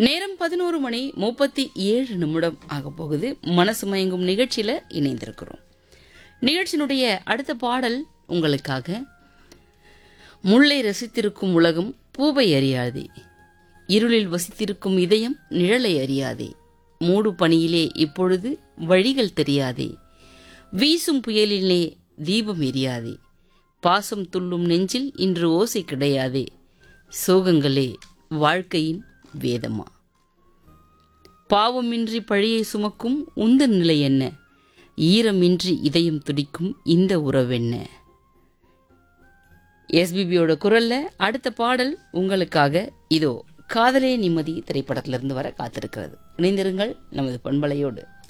நேரம் பதினோரு மணி முப்பத்தி ஏழு நிமிடம் ஆக போகுது மனசு மயங்கும் நிகழ்ச்சியில இணைந்திருக்கிறோம் நிகழ்ச்சியினுடைய அடுத்த பாடல் உங்களுக்காக முல்லை ரசித்திருக்கும் உலகம் பூவை அறியாதே இருளில் வசித்திருக்கும் இதயம் நிழலை அறியாதே மூடு பணியிலே இப்பொழுது வழிகள் தெரியாதே வீசும் புயலிலே தீபம் எரியாதே பாசம் துள்ளும் நெஞ்சில் இன்று ஓசை கிடையாதே சோகங்களே வாழ்க்கையின் வேதமா பாவமின்றி பழியை சுமக்கும் உந்தன் நிலை என்ன ஈரமின்றி இதயம் துடிக்கும் இந்த உறவென்ன எஸ்பிபியோட குரல்ல அடுத்த பாடல் உங்களுக்காக இதோ காதலே நிம்மதி திரைப்படத்திலிருந்து வர காத்திருக்கிறது இணைந்திருங்கள் நமது பண்பலையோடு